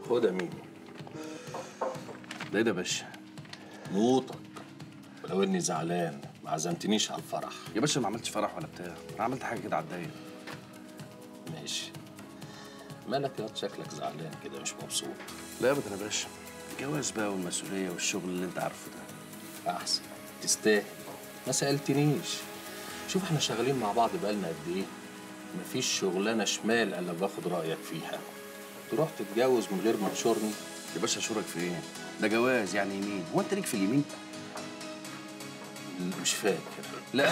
خد يا ميمي ده ايه ده يا باشا نوطك ولو اني زعلان ما عزمتنيش على الفرح يا باشا ما عملتش فرح ولا بتاع انا عملت حاجه كده على الضيق ماشي مالك يا واد شكلك زعلان كده مش مبسوط لا ابدا يا باشا الجواز بقى والمسؤوليه والشغل اللي انت عارفه ده احسن تستاهل ما سالتنيش شوف احنا شغالين مع بعض بقالنا قد ايه مفيش شغلانه شمال الا باخد رايك فيها تروح تتجوز من غير ما تشورني يا باشا اشورك في ايه ده جواز يعني يمين هو انت ليك في اليمين مش فاكر لا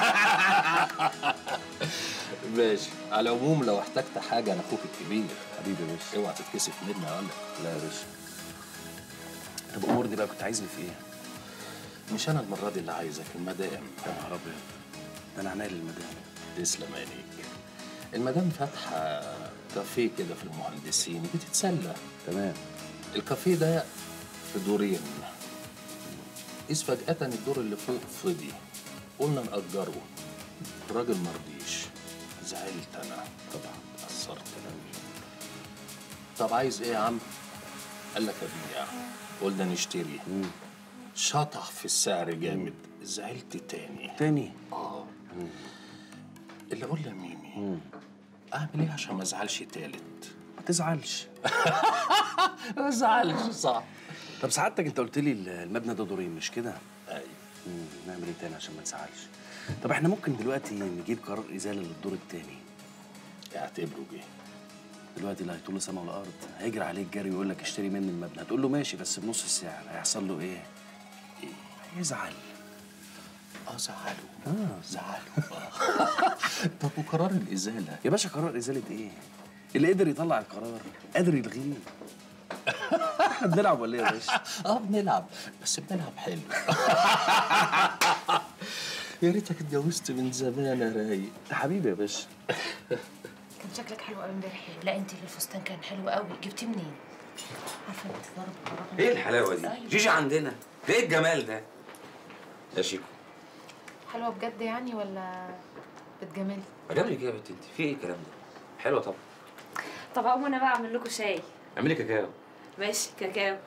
ماشي على العموم لو احتجت حاجه انا اخوك الكبير حبيبي يا باشا اوعى تتكسف مني اقول لك لا يا باشا طب امورني بقى كنت عايزني في ايه مش انا المره دي اللي عايزك المدام يا نهار ابيض ده انا عناية للمدام تسلم عينيك المدام فاتحه كافيه كده في المهندسين بتتسلى تمام الكافيه ده في دورين إذ فجأة الدور اللي فوق فضي قلنا نأجره الراجل مرضيش زعلت أنا طبعا اتأثرت أوي طب عايز إيه يا عم؟ قال لك أبيع قلنا نشتري شطح في السعر جامد زعلت تاني تاني اه اللي اقول يا ميمي اعمل ايه عشان ما ازعلش تالت ما تزعلش ما ازعلش صح طب سعادتك انت قلت لي المبنى ده دورين مش كده ايوه مم، نعمل ايه تاني عشان ما نزعلش طب احنا ممكن دلوقتي نجيب قرار ازاله للدور التاني اعتبره جه دلوقتي اللي هيطول سما والارض هيجري عليك جري ويقول لك اشتري مني المبنى هتقول له ماشي بس بنص السعر هيحصل له ايه؟ ايه؟ هيزعل اه زعلوا اه زعلوا طب وقرار الازاله يا باشا قرار ازاله ايه؟ اللي قدر يطلع القرار قادر يلغيه احنا بنلعب ولا ايه يا باشا؟ اه بنلعب بس بنلعب حلو يا ريتك اتجوزت من زمان يا رايق ده حبيبي يا باشا كان شكلك حلو قوي امبارح لا انت الفستان كان حلو قوي جبتيه منين عارفه انت ضرب قرار ايه الحلاوه دي؟ أيوة. جيجي عندنا ده ايه الجمال ده؟ يا شيكو حلوه بجد يعني ولا بتجملي عجبني كده يا بنت انت في ايه الكلام ده؟ حلوه طبعا طب اقوم انا بقى اعمل لكم شاي اعملي كاكاو ماشي كاكاو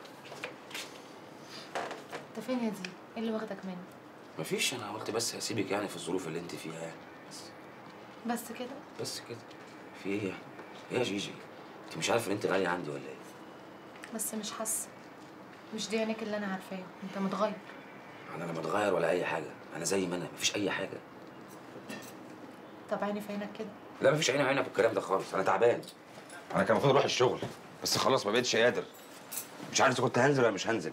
انت فين يا دي ايه اللي واخدك مني مفيش انا قلت بس هسيبك يعني في الظروف اللي انت فيها يعني بس بس كده بس كده في ايه يعني؟ ايه يا جيجي؟ انت مش عارفه ان انت غاليه عندي ولا ايه؟ بس مش حاسه مش دي عينيك اللي انا عارفاه انت متغير انا لا متغير ولا اي حاجه انا زي ما انا مفيش اي حاجه طب عيني في عينك كده لا مفيش عيني عينك بالكلام ده خالص انا تعبان انا كان المفروض اروح الشغل بس خلاص ما بقتش قادر مش عارف اذا كنت هنزل ولا مش هنزل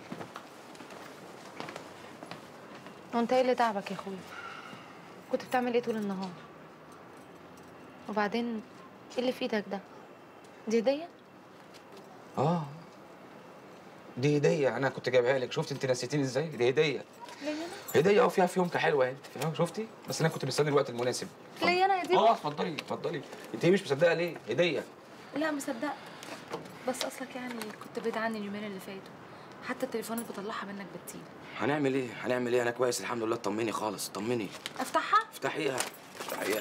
وانت ايه اللي تعبك يا اخويا كنت بتعمل ايه طول النهار وبعدين ايه اللي في ايدك ده دي هديه اه دي هديه انا كنت جايبها لك شفت انت نسيتيني ازاي دي هديه هديه اه فيها فيونكه حلوه انت فاهم شفتي بس انا كنت مستني الوقت المناسب ليا انا يا دي اه اتفضلي اتفضلي انت إيه مش مصدقه ليه هديه لا مصدقه بس اصلك يعني كنت بعيد عني اليومين اللي فاتوا حتى التليفونات بطلعها منك بتطير هنعمل ايه هنعمل ايه انا كويس الحمد لله طمني خالص طمني افتحها افتحيها افتحيها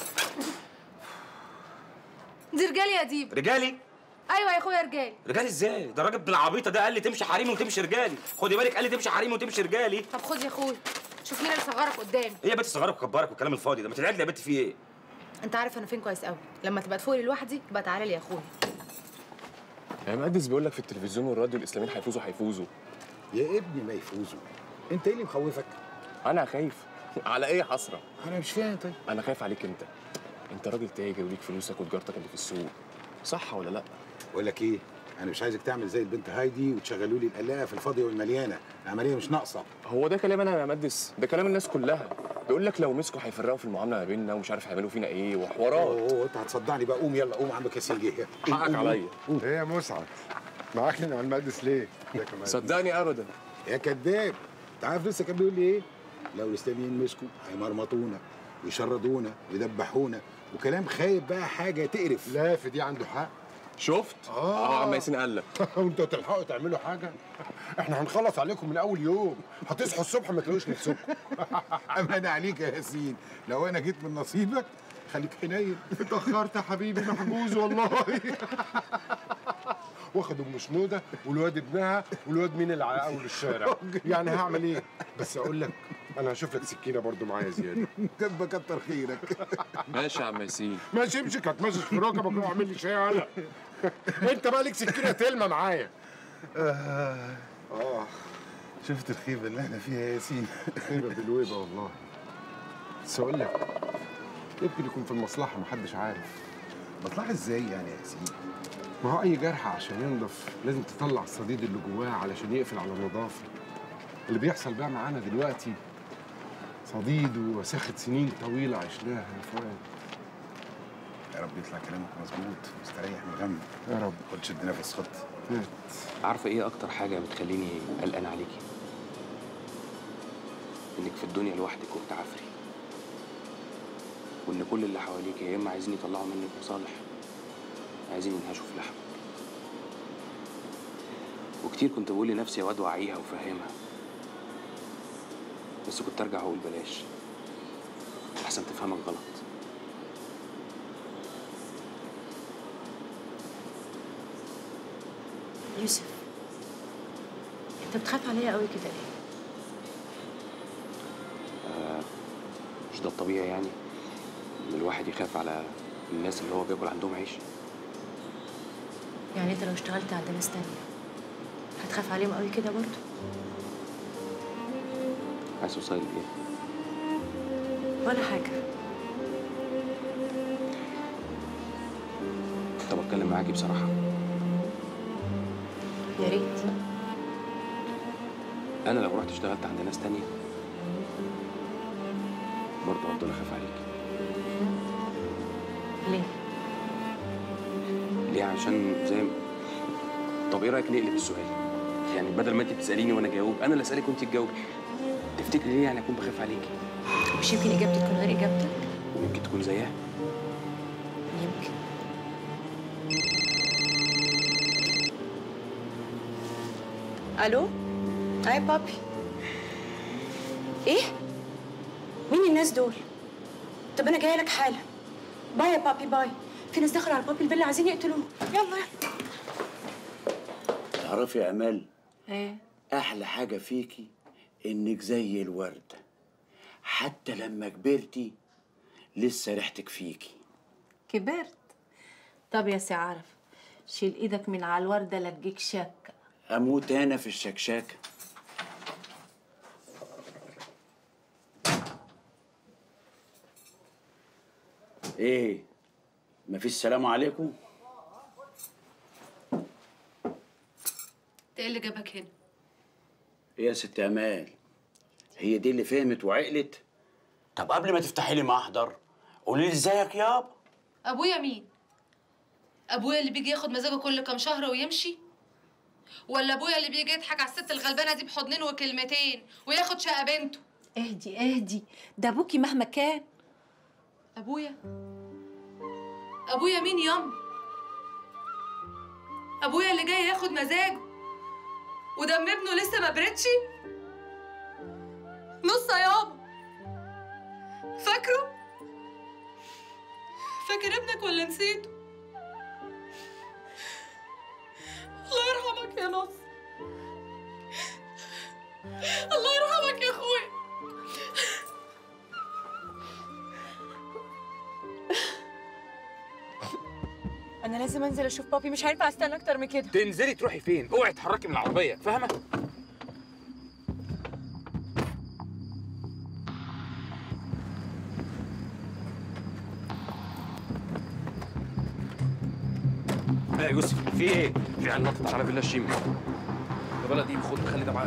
دي رجالي يا ديب رجالي ايوه يا اخويا رجالي رجالي ازاي ده الراجل بالعبيطه ده قال لي تمشي حريمي وتمشي رجالي خدي بالك قال لي تمشي حريمي وتمشي رجالي طب خد يا اخويا شوف مين اللي صغرك قدامي ايه يا بنت صغيرك وكبرك والكلام الفاضي ده ما تدعي لي يا بنت في ايه انت عارف انا فين كويس قوي لما تبقى تفوقي لوحدي يبقى تعالى لي يا اخويا يا مقدس بيقول لك في التلفزيون والراديو الاسلاميين هيفوزوا هيفوزوا يا ابني ما يفوزوا انت ايه اللي مخوفك انا خايف على ايه حسره انا مش فاهم طيب انا خايف عليك انت انت راجل تاجر وليك فلوسك وتجارتك اللي في السوق صح ولا لا بقول لك ايه انا مش عايزك تعمل زي البنت هايدي وتشغلوا لي القلاقه في الفاضيه والمليانه العمليه مش ناقصه هو ده كلام انا يا مقدس ده كلام الناس كلها بيقول لك لو مسكوا هيفرقوا في المعامله ما بيننا ومش عارف هيعملوا فينا ايه وحوارات اوه انت هتصدعني بقى قوم يلا قوم عمك ياسين جه حقك عليا ايه يا مسعد معاك على المقدس ليه؟ صدقني ابدا يا كذاب انت عارف لسه كان بيقول لي ايه لو الاسلاميين مسكوا هيمرمطونا ويشردونا ويدبحونا وكلام خايب بقى حاجه تقرف لا في دي عنده حق شفت اه عم ياسين قال لك وانتوا تلحقوا تعملوا حاجه احنا هنخلص عليكم من اول يوم هتصحوا الصبح ما تلاقوش نفسكم امان عليك يا ياسين لو انا جيت من نصيبك خليك حنين اتاخرت يا حبيبي محجوز والله واخد ام شنوده والواد ابنها والواد مين اللي على اول الشارع يعني هعمل ايه بس اقول لك انا هشوف لك سكينه برضو معايا زياده كاتبه كتر خيرك ماشي يا عم ياسين ماشي امسك هتمشي في ركبك واعمل لي شاي انا انت بقى ليك سكينه تلمه معايا اه شفت الخيبه اللي احنا فيها يا ياسين خيبه بالويبه والله بس اقول لك يمكن يكون في المصلحه محدش عارف مطلع ازاي يعني يا ياسين ما هو اي جرح عشان ينضف لازم تطلع الصديد اللي جواه علشان يقفل على النظافه اللي بيحصل بقى معانا دلوقتي صديد ووساخه سنين طويله عشناها يا فؤاد يا رب يطلع كلامك مظبوط واستريح من الغم يا رب خد شد نفس خط مات عارفه ايه اكتر حاجه بتخليني قلقان عليكي انك في الدنيا لوحدك وبتعافري وان كل اللي حواليك يا اما عايزين يطلعوا منك مصالح يا عايزين ينهشوا في لحمك وكتير كنت بقول لنفسي يا واد وعيها وفهمها بس كنت ارجع اقول بلاش احسن تفهمك غلط يوسف انت بتخاف عليا قوي كده ليه مش ده الطبيعي يعني ان الواحد يخاف على الناس اللي هو بياكل عندهم عيش يعني انت لو اشتغلت عند ناس تانية هتخاف عليهم قوي كده برضه عايز توصلي لايه ولا حاجه طب اتكلم معاكي بصراحه يا ريت انا لو رحت اشتغلت عند ناس تانية برضه هفضل اخاف عليكي ليه ليه عشان زي ما- طب ايه رايك نقلب السؤال يعني بدل ما انت تساليني وانا اجاوب انا اللي اسالك وانت تجاوبي تفتكري ليه يعني اكون بخاف عليكي مش يمكن اجابتي تكون غير اجابتك ويمكن تكون زيها يمكن الو اي بابي ايه مين الناس دول طب انا جايه لك حالا باي يا بابي باي في ناس دخلوا على بابي الفيلا عايزين يقتلوه يلا يلا تعرفي يا امال ايه احلى حاجه فيكي انك زي الورده حتى لما كبرتي لسه ريحتك فيكي كبرت طب يا سي عارف شيل ايدك من على الورده لجيك شك اموت انا في الشكشاكه ايه مفيش سلام عليكم ايه اللي جابك هنا ايه يا ست امال هي دي اللي فهمت وعقلت طب قبل ما تفتحي لي محضر قولي لي ازيك يابا ابويا مين ابويا اللي بيجي ياخد مزاجه كل كام شهر ويمشي ولا ابويا اللي بيجي يضحك على الست الغلبانه دي بحضنين وكلمتين وياخد شقه بنته اهدي اهدي ده ابوكي مهما كان ابويا ابويا مين ياما ابويا اللي جاي ياخد مزاجه ودم ابنه لسه ما بردش نص يابا فاكره فاكر ابنك ولا نسيته الله يرحمك يا نص الله يرحمك يا اخويا انا لازم انزل اشوف بابي مش هينفع استنى اكتر من كده تنزلي تروحي فين اوعي تتحركي من العربيه فاهمه ايه يا يوسف في ايه في عيال نطت على فيلا الشيمي ده بلدي خد خلي ده معاك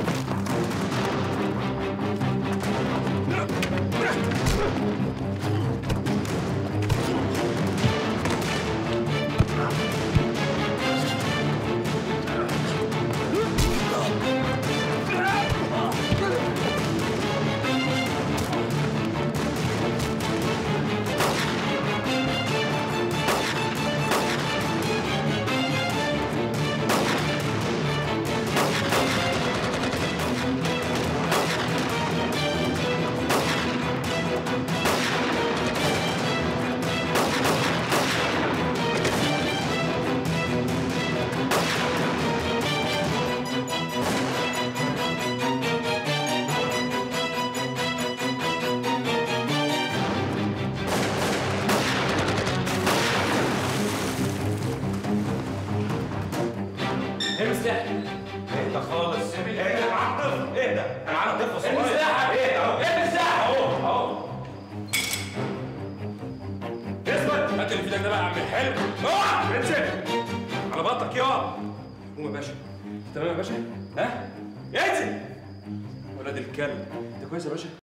يا انا عارف طفل صغير المساحه ايه اهو ايه المساحه اهو اهو اثبت هات اللي في ايدك ده بقى يا عم الحلو اوعى امسك على بطك يا قوم يا باشا تمام يا باشا ها انزل ولاد الكلب انت كويس يا باشا